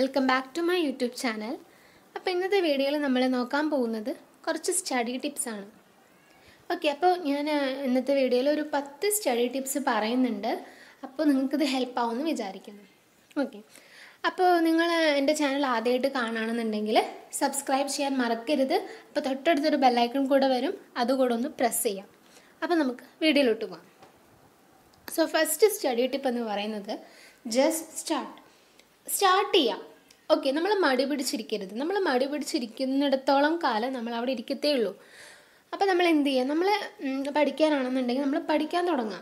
Welcome back to my YouTube channel അപ്പോൾ ഇന്നത്തെ വീഡിയോയിൽ നമ്മൾ നോക്കാൻ പോകുന്നത് കുറച്ച് സ്റ്റഡി ടിപ്സ് ആണ് ഓക്കെ അപ്പോൾ ഞാൻ ആ, ഇന്നത്തെ വീഡിയോയിൽ ഒരു പത്ത് സ്റ്റഡി ടിപ്സ് പറയുന്നുണ്ട് അപ്പോൾ നിങ്ങൾക്കിത് ഹെൽപ്പ് ആവുമെന്ന് വിചാരിക്കുന്നു ഓക്കെ അപ്പോൾ നിങ്ങൾ എൻ്റെ ചാനൽ ആദ്യമായിട്ട് കാണുകയാണെന്നുണ്ടെങ്കിൽ സബ്സ്ക്രൈബ് ചെയ്യാൻ മറക്കരുത് അപ്പോൾ തൊട്ടടുത്തൊരു ബെല്ലൈക്കൺ കൂടെ വരും അതുകൂടെ ഒന്ന് പ്രസ് ചെയ്യാം അപ്പോൾ നമുക്ക് വീഡിയോയിലോട്ട് പോകാം സോ ഫസ്റ്റ് സ്റ്റഡി ടിപ്പ് എന്ന് പറയുന്നത് ജസ്റ്റ് സ്റ്റാർട്ട് സ്റ്റാർട്ട് ചെയ്യാം ഓക്കെ നമ്മൾ മടി പിടിച്ചിരിക്കരുത് നമ്മൾ മടി പിടിച്ചിരിക്കുന്നിടത്തോളം കാലം നമ്മൾ അവിടെ ഇരിക്കത്തേ ഉള്ളൂ അപ്പോൾ നമ്മൾ എന്ത് ചെയ്യുക നമ്മൾ പഠിക്കാനാണെന്നുണ്ടെങ്കിൽ നമ്മൾ പഠിക്കാൻ തുടങ്ങാം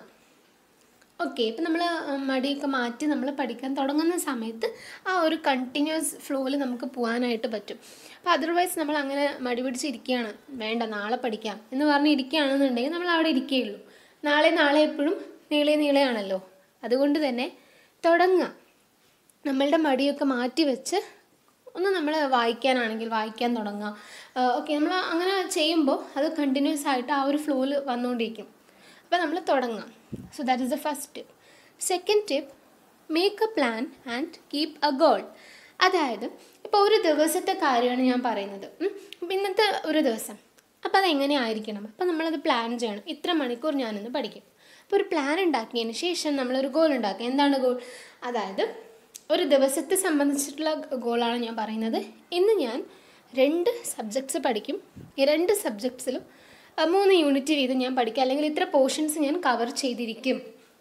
ഓക്കെ ഇപ്പം നമ്മൾ മടിയൊക്കെ മാറ്റി നമ്മൾ പഠിക്കാൻ തുടങ്ങുന്ന സമയത്ത് ആ ഒരു കണ്ടിന്യൂസ് ഫ്ലോയിൽ നമുക്ക് പോകാനായിട്ട് പറ്റും അപ്പോൾ അതർവൈസ് നമ്മൾ അങ്ങനെ മടി പിടിച്ചിരിക്കുകയാണ് വേണ്ട നാളെ പഠിക്കാം എന്ന് പറഞ്ഞ് ഇരിക്കുകയാണെന്നുണ്ടെങ്കിൽ നമ്മൾ അവിടെ ഇരിക്കുകയുള്ളൂ നാളെ നാളെ എപ്പോഴും നീളെ നീളെയാണല്ലോ അതുകൊണ്ട് തന്നെ തുടങ്ങുക നമ്മളുടെ മടിയൊക്കെ മാറ്റി വെച്ച് ഒന്ന് നമ്മൾ വായിക്കാനാണെങ്കിൽ വായിക്കാൻ തുടങ്ങുക ഓക്കെ നമ്മൾ അങ്ങനെ ചെയ്യുമ്പോൾ അത് കണ്ടിന്യൂസ് ആയിട്ട് ആ ഒരു ഫ്ലോയിൽ വന്നുകൊണ്ടിരിക്കും അപ്പോൾ നമ്മൾ തുടങ്ങാം so that is the first tip second tip make a plan and keep a goal അതായത് ഇപ്പോൾ ഒരു ദിവസത്തെ കാര്യമാണ് ഞാൻ പറയുന്നത് ഉം. ഇപ്പം ഇന്നത്തെ ഒരു ദിവസം അപ്പോൾ അതെങ്ങനെ ആയിരിക്കണം അപ്പോൾ നമ്മളത് പ്ലാൻ ചെയ്യണം ഇത്ര മണിക്കൂർ ഞാനിന്ന് പഠിക്കും അപ്പോൾ ഒരു പ്ലാൻ ഉണ്ടാക്കിയതിന് ശേഷം നമ്മളൊരു ഗോൾ ഉണ്ടാക്കുക എന്താണ് ഗോൾ അതായത് ഒരു ദിവസത്തെ സംബന്ധിച്ചിട്ടുള്ള ഗോളാണ് ഞാൻ പറയുന്നത് ഇന്ന് ഞാൻ രണ്ട് സബ്ജക്ട്സ് പഠിക്കും ഈ രണ്ട് സബ്ജക്ട്സിലും മൂന്ന് യൂണിറ്റ് വീതം ഞാൻ പഠിക്കും അല്ലെങ്കിൽ ഇത്ര പോർഷൻസ് ഞാൻ കവർ ചെയ്തിരിക്കും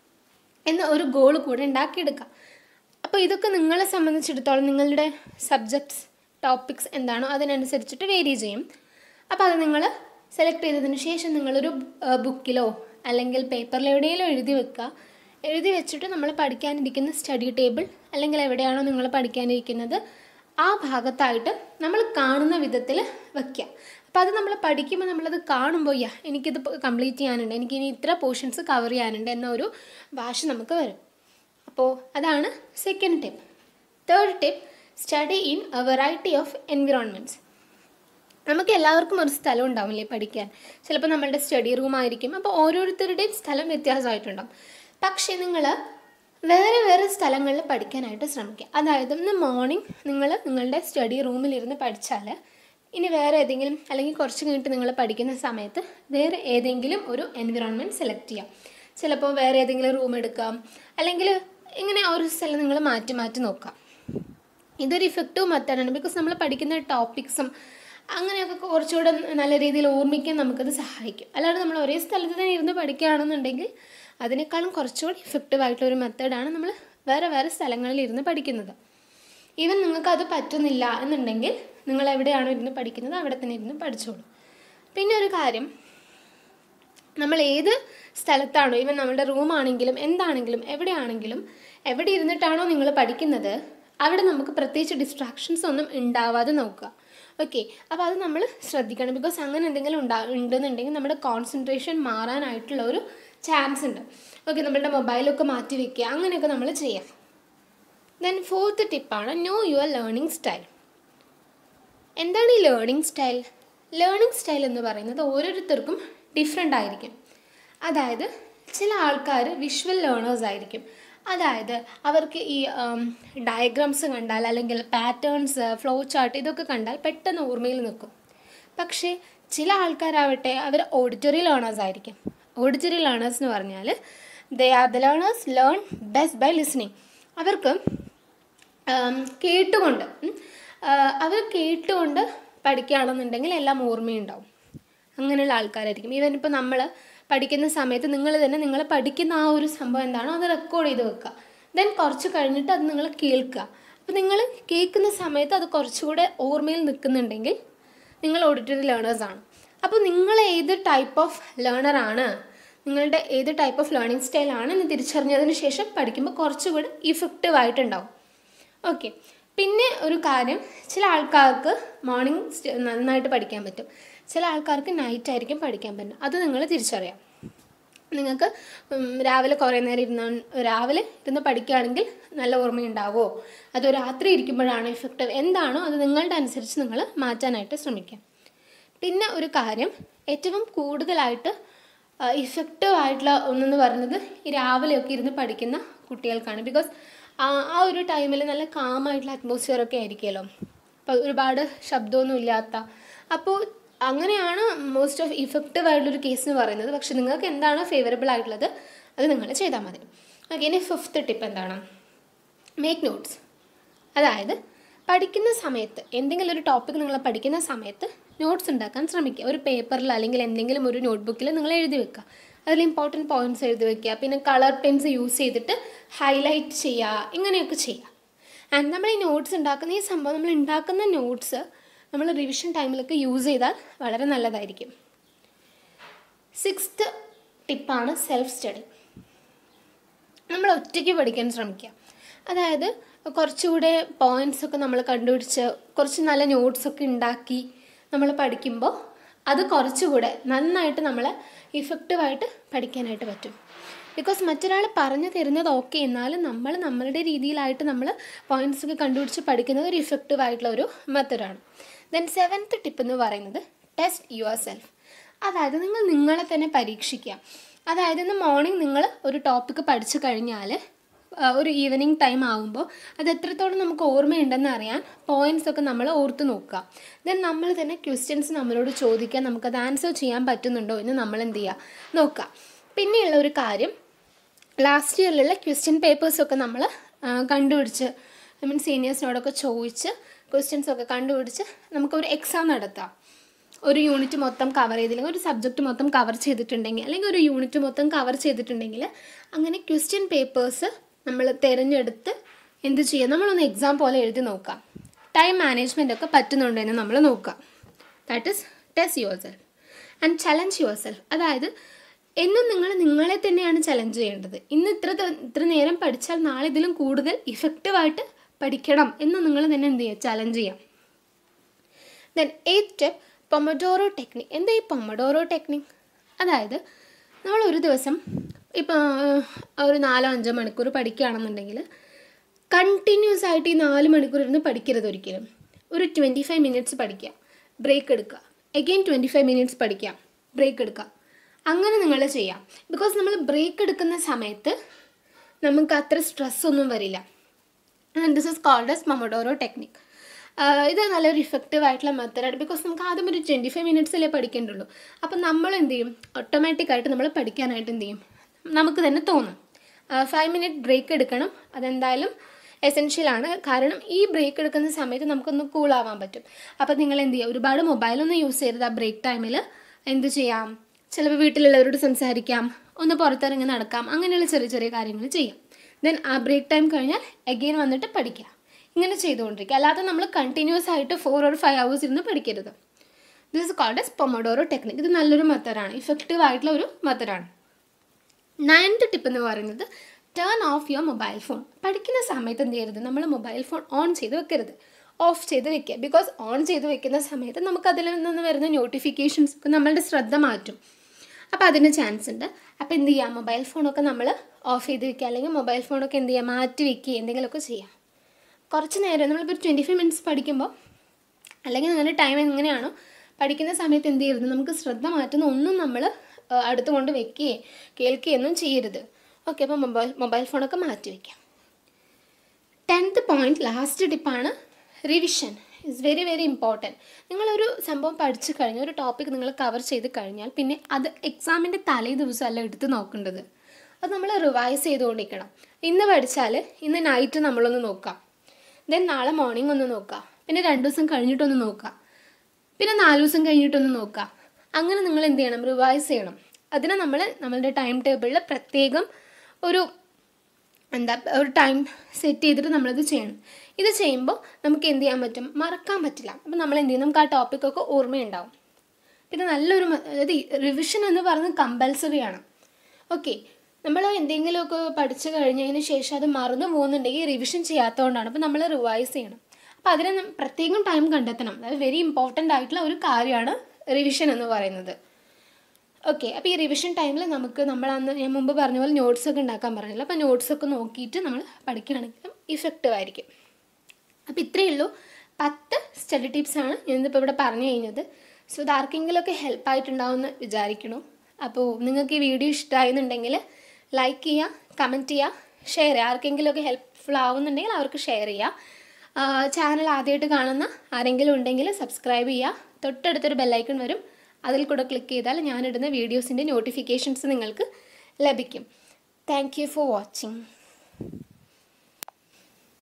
എന്ന ഒരു ഗോൾ കൂടെ ഉണ്ടാക്കിയെടുക്കാം അപ്പോൾ ഇതൊക്കെ നിങ്ങളെ സംബന്ധിച്ചിടത്തോളം നിങ്ങളുടെ സബ്ജക്ട്സ് ടോപ്പിക്സ് എന്താണോ അതിനനുസരിച്ചിട്ട് വേരി ചെയ്യും അപ്പോൾ അത് നിങ്ങൾ സെലക്ട് ചെയ്തതിന് ശേഷം നിങ്ങളൊരു ബുക്കിലോ അല്ലെങ്കിൽ പേപ്പറിൽ എവിടെയെങ്കിലും എഴുതി വെക്കുക എഴുതി വെച്ചിട്ട് നമ്മൾ പഠിക്കാനിരിക്കുന്ന സ്റ്റഡി ടേബിൾ അല്ലെങ്കിൽ എവിടെയാണോ നിങ്ങൾ പഠിക്കാനിരിക്കുന്നത് ആ ഭാഗത്തായിട്ട് നമ്മൾ കാണുന്ന വിധത്തിൽ വയ്ക്കുക അപ്പോൾ അത് നമ്മൾ പഠിക്കുമ്പോൾ നമ്മളത് കാണുമ്പോൾ യാ എനിക്കിത് കംപ്ലീറ്റ് ചെയ്യാനുണ്ട് എനിക്കിനി ഇത്ര പോർഷൻസ് കവർ ചെയ്യാനുണ്ട് എന്ന ഒരു വാശി നമുക്ക് വരും അപ്പോൾ അതാണ് second tip third tip study in a variety of environments നമുക്ക് എല്ലാവർക്കും ഒരു സ്ഥലം ഉണ്ടാവില്ലേ പഠിക്കാൻ ചിലപ്പോൾ നമ്മളുടെ സ്റ്റഡി റൂം ആയിരിക്കും അപ്പോൾ ഓരോരുത്തരുടെയും സ്ഥലം വ്യത്യാസമായിട്ടുണ്ടാവും പക്ഷേ നിങ്ങൾ വേറെ വേറെ സ്ഥലങ്ങളിൽ പഠിക്കാനായിട്ട് ശ്രമിക്കുക അതായത് ഇന്ന് മോർണിംഗ് നിങ്ങൾ നിങ്ങളുടെ സ്റ്റഡി റൂമിലിരുന്ന് പഠിച്ചാൽ ഇനി വേറെ ഏതെങ്കിലും അല്ലെങ്കിൽ കുറച്ച് കഴിഞ്ഞിട്ട് നിങ്ങൾ പഠിക്കുന്ന സമയത്ത് വേറെ ഏതെങ്കിലും ഒരു എൻവിറോൺമെൻറ്റ് സെലക്ട് ചെയ്യാം ചിലപ്പോൾ വേറെ ഏതെങ്കിലും റൂം എടുക്കാം അല്ലെങ്കിൽ ഇങ്ങനെ ഒരു സ്ഥലം നിങ്ങൾ മാറ്റി മാറ്റി നോക്കാം ഇതൊരു ഇഫക്റ്റീവ് മെത്തേഡാണ് ബിക്കോസ് നമ്മൾ പഠിക്കുന്ന ടോപ്പിക്സും അങ്ങനെയൊക്കെ കുറച്ചുകൂടെ നല്ല രീതിയിൽ ഓർമ്മിക്കാൻ നമുക്കത് സഹായിക്കും അല്ലാതെ നമ്മൾ ഒരേ സ്ഥലത്ത് തന്നെ ഇരുന്ന് പഠിക്കുകയാണെന്നുണ്ടെങ്കിൽ അതിനേക്കാളും കുറച്ചുകൂടി ഇഫക്റ്റീവ് ആയിട്ടുള്ള ഒരു മെത്തേഡാണ് നമ്മൾ വേറെ വേറെ സ്ഥലങ്ങളിൽ ഇരുന്ന് പഠിക്കുന്നത് ഈവൻ നിങ്ങൾക്ക് അത് പറ്റുന്നില്ല എന്നുണ്ടെങ്കിൽ നിങ്ങൾ എവിടെയാണോ ഇരുന്ന് പഠിക്കുന്നത് അവിടെ തന്നെ ഇരുന്ന് പഠിച്ചോളൂ പിന്നെ ഒരു കാര്യം നമ്മൾ ഏത് സ്ഥലത്താണോ ഈവൻ നമ്മുടെ റൂമാണെങ്കിലും എന്താണെങ്കിലും എവിടെയാണെങ്കിലും എവിടെ ഇരുന്നിട്ടാണോ നിങ്ങൾ പഠിക്കുന്നത് അവിടെ നമുക്ക് പ്രത്യേകിച്ച് ഡിസ്ട്രാക്ഷൻസ് ഒന്നും ഉണ്ടാവാതെ നോക്കുക ഓക്കെ അപ്പോൾ അത് നമ്മൾ ശ്രദ്ധിക്കണം ബിക്കോസ് അങ്ങനെ എന്തെങ്കിലും ഉണ്ടാ ഉണ്ടെന്നുണ്ടെങ്കിൽ നമ്മുടെ കോൺസെൻട്രേഷൻ മാറാനായിട്ടുള്ള ഒരു ചാൻസ് ഉണ്ട് ഓക്കെ നമ്മളുടെ മൊബൈലൊക്കെ മാറ്റി വെക്കുക അങ്ങനെയൊക്കെ നമ്മൾ ചെയ്യാം ദെൻ ഫോർത്ത് ടിപ്പാണ് നോ യുവർ ലേണിംഗ് സ്റ്റൈൽ എന്താണ് ഈ ലേണിംഗ് സ്റ്റൈൽ ലേണിംഗ് സ്റ്റൈൽ എന്ന് പറയുന്നത് ഓരോരുത്തർക്കും ഡിഫറെൻ്റ് ആയിരിക്കും അതായത് ചില ആൾക്കാർ വിഷ്വൽ ലേണേഴ്സ് ആയിരിക്കും അതായത് അവർക്ക് ഈ ഡയഗ്രാംസ് കണ്ടാൽ അല്ലെങ്കിൽ പാറ്റേൺസ് ഫ്ലോ ചാർട്ട് ഇതൊക്കെ കണ്ടാൽ പെട്ടെന്ന് ഓർമ്മയിൽ നിൽക്കും പക്ഷേ ചില ആൾക്കാരാവട്ടെ അവർ ഓഡിറ്ററി ലേണേഴ്സ് ആയിരിക്കും ഓഡിറ്ററി ലേണേഴ്സ് എന്ന് പറഞ്ഞാൽ they are the learners learn best by listening അവർക്ക് ആം, കേട്ടുകൊണ്ട് ഉം, ആ, അവർ കേട്ടുകൊണ്ട് പഠിക്കുകയാണെന്നുണ്ടെങ്കിൽ എല്ലാം ഓർമ്മയുണ്ടാവും അങ്ങനെയുള്ള ആൾക്കാരായിരിക്കും ഈവൻ ഇപ്പോൾ നമ്മൾ പഠിക്കുന്ന സമയത്ത് നിങ്ങൾ തന്നെ നിങ്ങൾ പഠിക്കുന്ന ആ ഒരു സംഭവം എന്താണോ അത് റെക്കോർഡ് ചെയ്ത് വെക്കുക ദെൻ കുറച്ച് കഴിഞ്ഞിട്ട് അത് നിങ്ങൾ കേൾക്കുക അപ്പോൾ നിങ്ങൾ കേൾക്കുന്ന സമയത്ത് അത് കുറച്ചുകൂടെ ഓർമ്മയിൽ നിൽക്കുന്നുണ്ടെങ്കിൽ നിങ്ങൾ ഓഡിറ്ററി ലേണേഴ്സാണ് അപ്പോൾ നിങ്ങൾ ഏത് ടൈപ്പ് ഓഫ് ലേണറാണ് നിങ്ങളുടെ ഏത് ടൈപ്പ് ഓഫ് ലേണിംഗ് സ്റ്റൈലാണ് എന്ന് തിരിച്ചറിഞ്ഞതിന് ശേഷം പഠിക്കുമ്പോൾ കുറച്ചുകൂടി ഇഫക്റ്റീവ് ആയിട്ടുണ്ടാവും ഓക്കെ പിന്നെ ഒരു കാര്യം ചില ആൾക്കാർക്ക് മോർണിംഗ് നന്നായിട്ട് പഠിക്കാൻ പറ്റും ചില ആൾക്കാർക്ക് നൈറ്റ് ആയിരിക്കും പഠിക്കാൻ പറ്റും അത് നിങ്ങൾ തിരിച്ചറിയാം നിങ്ങൾക്ക് ഉം, രാവിലെ കുറേ നേരം ഇരുന്ന് രാവിലെ ഇരുന്ന് പഠിക്കുകയാണെങ്കിൽ നല്ല ഓർമ്മയുണ്ടാവുമോ അതോ രാത്രി ഇരിക്കുമ്പോഴാണോ ഇഫക്റ്റീവ് എന്താണോ അത് നിങ്ങളുടെ അനുസരിച്ച് നിങ്ങൾ മാറ്റാനായിട്ട് ശ്രമിക്കാം പിന്നെ ഒരു കാര്യം ഏറ്റവും കൂടുതലായിട്ട് ഇഫക്റ്റീവ് ആയിട്ടുള്ള ഒന്നെന്ന് പറയുന്നത് ഈ രാവിലെയൊക്കെ ഇരുന്ന് പഠിക്കുന്ന കുട്ടികൾക്കാണ് ബിക്കോസ് ആ ആ ഒരു ടൈമിൽ നല്ല കാമായിട്ടുള്ള അറ്റ്മോസ്ഫിയർ ഒക്കെ ആയിരിക്കുമല്ലോ അപ്പോൾ ഒരുപാട് ശബ്ദമൊന്നും ഇല്ലാത്ത അപ്പോൾ അങ്ങനെയാണ് മോസ്റ്റ് ഓഫ് ഇഫക്റ്റീവ് ആയിട്ടുള്ളൊരു കേസ് എന്ന് പറയുന്നത് പക്ഷെ നിങ്ങൾക്ക് എന്താണ് ഫേവറബിൾ ആയിട്ടുള്ളത് അത് നിങ്ങൾ ചെയ്താൽ മതി ഓക്കെ ഇനി ഫിഫ്ത്ത് ടിപ്പ് എന്താണ് മേക്ക് നോട്ട്സ് അതായത് പഠിക്കുന്ന സമയത്ത് എന്തെങ്കിലും ഒരു ടോപ്പിക് നിങ്ങൾ പഠിക്കുന്ന സമയത്ത് നോട്ട്സ് ഉണ്ടാക്കാൻ ശ്രമിക്കുക ഒരു പേപ്പറിൽ അല്ലെങ്കിൽ എന്തെങ്കിലും ഒരു നോട്ട്ബുക്കിൽ നിങ്ങൾ എഴുതി വെക്കുക അതിൽ ഇമ്പോർട്ടൻറ്റ് പോയിന്റ്സ് എഴുതി വെക്കുക പിന്നെ കളർ പെൻസ് യൂസ് ചെയ്തിട്ട് ഹൈലൈറ്റ് ചെയ്യുക ഇങ്ങനെയൊക്കെ ചെയ്യുക ആൻഡ് നമ്മൾ ഈ നോട്ട്സ് ഉണ്ടാക്കുന്ന ഈ സംഭവം നമ്മൾ ഉണ്ടാക്കുന്ന നോട്ട്സ് നമ്മൾ റിവിഷൻ ടൈമിലൊക്കെ യൂസ് ചെയ്താൽ വളരെ നല്ലതായിരിക്കും സിക്സ്ത് ടിപ്പാണ് സെൽഫ് സ്റ്റഡി നമ്മൾ ഒറ്റയ്ക്ക് പഠിക്കാൻ ശ്രമിക്കുക അതായത് കുറച്ചുകൂടെ പോയിൻറ്റ്സ് ഒക്കെ നമ്മൾ കണ്ടുപിടിച്ച് കുറച്ച് നല്ല നോട്ട്സ് ഒക്കെ ഉണ്ടാക്കി നമ്മൾ പഠിക്കുമ്പോൾ അത് കുറച്ചുകൂടെ നന്നായിട്ട് നമ്മൾ ഇഫക്റ്റീവായിട്ട് പഠിക്കാനായിട്ട് പറ്റും ബിക്കോസ് മറ്റൊരാൾ പറഞ്ഞു തരുന്നത് ഓക്കെ എന്നാലും നമ്മൾ നമ്മളുടെ രീതിയിലായിട്ട് നമ്മൾ പോയിൻറ്റ്സ് ഒക്കെ കണ്ടുപിടിച്ച് പഠിക്കുന്നത് ഒരു ഇഫക്റ്റീവ് ആയിട്ടുള്ള ഒരു മെത്തഡാണ് ദെൻ സെവൻത്ത് ടിപ്പ് എന്ന് പറയുന്നത് ടെസ്റ്റ് യുവർ സെൽഫ് അതായത് നിങ്ങൾ നിങ്ങളെ തന്നെ പരീക്ഷിക്കുക അതായത് ഇന്ന് മോർണിംഗ് നിങ്ങൾ ഒരു ടോപ്പിക്ക് പഠിച്ചു കഴിഞ്ഞാൽ ആ, ഒരു ഈവനിങ് ടൈം ആകുമ്പോൾ അത് എത്രത്തോളം നമുക്ക് ഓർമ്മയുണ്ടെന്ന് അറിയാൻ പോയിന്റ്സ് ഒക്കെ നമ്മൾ ഓർത്ത് നോക്കുക ദെൻ നമ്മൾ തന്നെ ക്വസ്റ്റ്യൻസ് നമ്മളോട് ചോദിക്കാൻ നമുക്കത് ആൻസർ ചെയ്യാൻ പറ്റുന്നുണ്ടോ എന്ന് നമ്മൾ എന്ത് ചെയ്യുക നോക്കുക പിന്നെയുള്ള ഒരു കാര്യം ലാസ്റ്റ് ഇയറിലുള്ള ക്വസ്റ്റ്യൻ പേപ്പേഴ്സൊക്കെ നമ്മൾ കണ്ടുപിടിച്ച് ഐ മീൻ സീനിയേഴ്സിനോടൊക്കെ ചോദിച്ച് ക്വസ്റ്റ്യൻസ് ഒക്കെ കണ്ടുപിടിച്ച് നമുക്കൊരു എക്സാം നടത്താം ഒരു യൂണിറ്റ് മൊത്തം കവർ ചെയ്തില്ലെങ്കിൽ ഒരു സബ്ജക്റ്റ് മൊത്തം കവർ ചെയ്തിട്ടുണ്ടെങ്കിൽ അല്ലെങ്കിൽ ഒരു യൂണിറ്റ് മൊത്തം കവർ ചെയ്തിട്ടുണ്ടെങ്കിൽ അങ്ങനെ ക്വസ്റ്റ്യൻ പേപ്പേഴ്സ് നമ്മൾ തിരഞ്ഞെടുത്ത് എന്ത് ചെയ്യുക നമ്മളൊന്ന് എക്സാം പോലെ എഴുതി നോക്കാം ടൈം മാനേജ്മെൻ്റ് ഒക്കെ പറ്റുന്നുണ്ടോ എന്ന് നമ്മൾ നോക്കാം that is test yourself and challenge yourself അതായത് എന്നും നിങ്ങൾ നിങ്ങളെ തന്നെയാണ് ചലഞ്ച് ചെയ്യേണ്ടത് ഇന്ന് ഇത്ര ത- ഇത്ര നേരം പഠിച്ചാൽ നാളെ ഇതിലും കൂടുതൽ ഇഫക്റ്റീവായിട്ട് പഠിക്കണം എന്ന് നിങ്ങൾ തന്നെ എന്ത് ചെയ്യുക ചലഞ്ച് ചെയ്യാം then eighth step pomodoro technique എന്താ ഈ പൊമഡോറോ ടെക്നിക് അതായത് നമ്മൾ ഒരു ദിവസം ഇപ്പോൾ ഒരു നാലോ അഞ്ചോ മണിക്കൂർ പഠിക്കുകയാണെന്നുണ്ടെങ്കിൽ കണ്ടിന്യൂസ് ആയിട്ട് ഈ നാല് മണിക്കൂർ ഇരുന്ന് പഠിക്കരുത് ഒരിക്കലും ഒരു ട്വൻറ്റി ഫൈവ് മിനിറ്റ്സ് പഠിക്കുക ബ്രേക്ക് എടുക്കുക എഗെയിൻ ട്വൻറ്റി ഫൈവ് മിനിറ്റ്സ് പഠിക്കുക ബ്രേക്ക് എടുക്കുക അങ്ങനെ നിങ്ങൾ ചെയ്യാം ബിക്കോസ് നമ്മൾ ബ്രേക്ക് എടുക്കുന്ന സമയത്ത് നമുക്ക് അത്ര സ്ട്രെസ് ഒന്നും വരില്ല and this is called as pomodoro technique ഇത് നല്ലൊരു ഇഫക്റ്റീവ് ആയിട്ടുള്ള മെത്തഡാണ് ബിക്കോസ് നമുക്ക് ആദ്യം ഒരു ട്വൻറ്റി ഫൈവ് മിനിറ്റ്സല്ലേ പഠിക്കേണ്ടുള്ളൂ അപ്പം നമ്മൾ എന്ത് ചെയ്യും ഓട്ടോമാറ്റിക്കായിട്ട് നമ്മൾ പഠിക്കാനായിട്ട് എന്ത് ചെയ്യും നമുക്ക് തന്നെ തോന്നും ഫൈവ് മിനിറ്റ് ബ്രേക്ക് എടുക്കണം അതെന്തായാലും എസെൻഷ്യൽ ആണ് കാരണം ഈ ബ്രേക്ക് എടുക്കുന്ന സമയത്ത് നമുക്കൊന്ന് കൂളാവാൻ പറ്റും അപ്പം നിങ്ങൾ എന്ത് ചെയ്യുക ഒരുപാട് മൊബൈലൊന്നും യൂസ് ചെയ്യരുത് ആ ബ്രേക്ക് ടൈമിൽ എന്ത് ചെയ്യാം ചിലപ്പോൾ വീട്ടിലുള്ളവരോട് സംസാരിക്കാം ഒന്ന് പുറത്തിറങ്ങി നടക്കാം അങ്ങനെയുള്ള ചെറിയ ചെറിയ കാര്യങ്ങൾ ചെയ്യാം ദെൻ ആ ബ്രേക്ക് ടൈം കഴിഞ്ഞാൽ എഗെയിൻ വന്നിട്ട് പഠിക്കുക ഇങ്ങനെ ചെയ്തുകൊണ്ടിരിക്കുക അല്ലാതെ നമ്മൾ കണ്ടിന്യൂസ് ആയിട്ട് ഫോർ ഓർ ഫൈവ് ഹവേഴ്സ് ഇരുന്ന് പഠിക്കരുത് this is called as pomodoro technique ഇത് നല്ലൊരു മെത്തഡാണ് ഇഫക്റ്റീവ് ആയിട്ടുള്ള ഒരു മെത്തഡാണ് നയൻത് ടിപ്പ് എന്ന് പറയുന്നത് turn off your mobile phone പഠിക്കുന്ന സമയത്ത് എന്ത് ചെയ്യരുത് നമ്മൾ മൊബൈൽ ഫോൺ ഓൺ ചെയ്ത് വെക്കരുത് ഓഫ് ചെയ്ത് വെക്കുക ബിക്കോസ് ഓൺ ചെയ്ത് വെക്കുന്ന സമയത്ത് നമുക്ക് അതിൽ നിന്ന് വരുന്ന നോട്ടിഫിക്കേഷൻസ് ഒക്കെ നമ്മളുടെ ശ്രദ്ധ മാറ്റും അപ്പോൾ അതിന് ചാൻസ് ഉണ്ട് അപ്പോൾ എന്ത് ചെയ്യുക മൊബൈൽ ഫോണൊക്കെ നമ്മൾ ഓഫ് ചെയ്ത് വെക്കുക അല്ലെങ്കിൽ മൊബൈൽ ഫോണൊക്കെ എന്ത് ചെയ്യുക മാറ്റി വെക്കുക എന്തെങ്കിലുമൊക്കെ ചെയ്യാം കുറച്ച് നേരം നമ്മളിപ്പോൾ ട്വൻറ്റി ഫൈവ് മിനിറ്റ്സ് പഠിക്കുമ്പോൾ അല്ലെങ്കിൽ നിങ്ങളുടെ ടൈം എങ്ങനെയാണോ പഠിക്കുന്ന സമയത്ത് എന്ത് ചെയ്യരുത് നമുക്ക് ശ്രദ്ധ മാറ്റുന്ന ഒന്നും നമ്മൾ അടുത്ത് കൊണ്ട് വെക്കുകയോ കേൾക്കുകയൊന്നും ചെയ്യരുത് ഓക്കെ അപ്പോൾ മൊബൈൽ മൊബൈൽ ഫോണൊക്കെ മാറ്റി വയ്ക്കാം ടെൻത്ത് പോയിന്റ് ലാസ്റ്റ് ടിപ്പാണ് revision is very very important നിങ്ങളൊരു സംഭവം പഠിച്ചു കഴിഞ്ഞാൽ ഒരു ടോപ്പിക് നിങ്ങൾ കവർ ചെയ്ത് കഴിഞ്ഞാൽ പിന്നെ അത് എക്സാമിൻ്റെ തലേ ദിവസമല്ല എടുത്ത് നോക്കേണ്ടത് അത് നമ്മൾ റിവൈസ് ചെയ്തുകൊണ്ടിരിക്കണം ഇന്ന് പഠിച്ചാൽ ഇന്ന് നൈറ്റ് നമ്മളൊന്ന് നോക്കാം ദെൻ നാളെ മോർണിംഗ് ഒന്ന് നോക്കാം പിന്നെ രണ്ട് ദിവസം കഴിഞ്ഞിട്ടൊന്ന് നോക്കാം പിന്നെ നാല് ദിവസം കഴിഞ്ഞിട്ടൊന്ന് നോക്കാം അങ്ങനെ നിങ്ങൾ എന്ത് ചെയ്യണം റിവൈസ് ചെയ്യണം അതിന് നമ്മൾ നമ്മളുടെ ടൈം ടേബിളിൽ പ്രത്യേകം ഒരു എന്താ ഒരു ടൈം സെറ്റ് ചെയ്തിട്ട് നമ്മളത് ചെയ്യണം ഇത് ചെയ്യുമ്പോൾ നമുക്ക് എന്ത് ചെയ്യാൻ പറ്റും മറക്കാൻ പറ്റില്ല അപ്പം നമ്മൾ എന്ത് ചെയ്യും നമുക്ക് ആ ടോപ്പിക്കൊക്കെ ഓർമ്മയുണ്ടാവും പിന്നെ നല്ലൊരു മ- അതായത് റിവിഷൻ എന്ന് പറയുന്നത് കമ്പൽസറി ആണ് ഓക്കെ നമ്മൾ എന്തെങ്കിലുമൊക്കെ പഠിച്ചു കഴിഞ്ഞതിന് ശേഷം അത് മറന്നു പോകുന്നുണ്ടെങ്കിൽ റിവിഷൻ ചെയ്യാത്തതുകൊണ്ടാണ് അപ്പോൾ നമ്മൾ റിവൈസ് ചെയ്യണം അപ്പോൾ അതിന് നം- പ്രത്യേകം ടൈം കണ്ടെത്തണം അത് വെരി ഇമ്പോർട്ടൻ്റ് ആയിട്ടുള്ള ഒരു കാര്യമാണ് റിവിഷൻ എന്ന് പറയുന്നത് ഓക്കെ അപ്പോൾ ഈ റിവിഷൻ ടൈമിൽ നമുക്ക് നമ്മൾ അന്ന് ഞാൻ മുമ്പ് പറഞ്ഞ പോലെ നോട്ട്സ് ഒക്കെ ഉണ്ടാക്കാൻ പറഞ്ഞില്ല അപ്പോൾ നോട്ട്സ് ഒക്കെ നോക്കിയിട്ട് നമ്മൾ പഠിക്കുകയാണെങ്കിലും ഇഫക്റ്റീവ് ആയിരിക്കും അപ്പോൾ ഇത്രയേ ഉള്ളൂ പത്ത് സ്റ്റഡി ടിപ്സാണ് ഞാനിപ്പോൾ ഇവിടെ പറഞ്ഞു കഴിഞ്ഞത് സോ ഇത് ആർക്കെങ്കിലുമൊക്കെ ഹെൽപ്പ് ആയിട്ടുണ്ടാവുമെന്ന് വിചാരിക്കണം അപ്പോൾ നിങ്ങൾക്ക് ഈ വീഡിയോ ഇഷ്ടമായെന്നുണ്ടെങ്കിൽ ലൈക്ക് ചെയ്യുക കമൻറ്റ് ചെയ്യുക ഷെയർ ചെയ്യുക ആർക്കെങ്കിലുമൊക്കെ ഹെൽപ്ഫുൾ ആവുന്നുണ്ടെങ്കിൽ അവർക്ക് ഷെയർ ചെയ്യുക ചാനൽ ആദ്യമായിട്ട് കാണുന്ന ആരെങ്കിലും ഉണ്ടെങ്കിൽ സബ്സ്ക്രൈബ് ചെയ്യുക തൊട്ടടുത്തൊരു ബെല്ലൈക്കൺ വരും അതിൽ കൂടെ ക്ലിക്ക് ചെയ്താൽ ഞാനിടുന്ന വീഡിയോസിൻ്റെ നോട്ടിഫിക്കേഷൻസ് നിങ്ങൾക്ക് ലഭിക്കും താങ്ക് യു ഫോർ വാച്ചിങ്